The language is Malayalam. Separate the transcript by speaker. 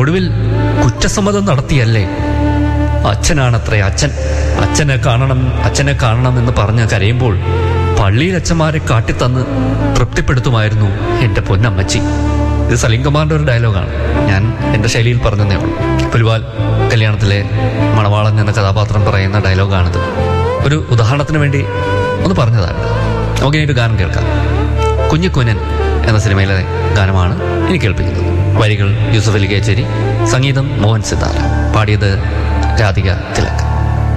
Speaker 1: ഒടുവിൽ കുറ്റസമ്മതം നടത്തിയല്ലേ അച്ഛനാണത്രേ അച്ഛൻ അച്ഛനെ കാണണം അച്ഛനെ കാണണം എന്ന് പറഞ്ഞ് കരയുമ്പോൾ പള്ളിയിൽ അച്ഛന്മാരെ കാട്ടിത്തന്ന് തൃപ്തിപ്പെടുത്തുമായിരുന്നു എൻ്റെ പൊന്നമ്മച്ചി ഇത് സലീംകുമാറിന്റെ ഒരു ഡയലോഗാണ് ഞാൻ എൻ്റെ ശൈലിയിൽ പറഞ്ഞതേ ഉള്ളൂ പുലിവാൽ കല്യാണത്തിലെ മണവാളൻ എന്ന കഥാപാത്രം പറയുന്ന ഡയലോഗാണിത് ഒരു ഉദാഹരണത്തിന് വേണ്ടി ഒന്ന് പറഞ്ഞതാണ് നമുക്കിനി ഒരു ഗാനം കേൾക്കാം കുഞ്ഞിക്കുനൻ എന്ന സിനിമയിലെ ഗാനമാണ് ഇനി കേൾപ്പിക്കുന്നത് വരികൾ യൂസഫ് അലി കേച്ചേരി സംഗീതം മോഹൻ സിത്താര പാടിയത് രാധിക തിലക്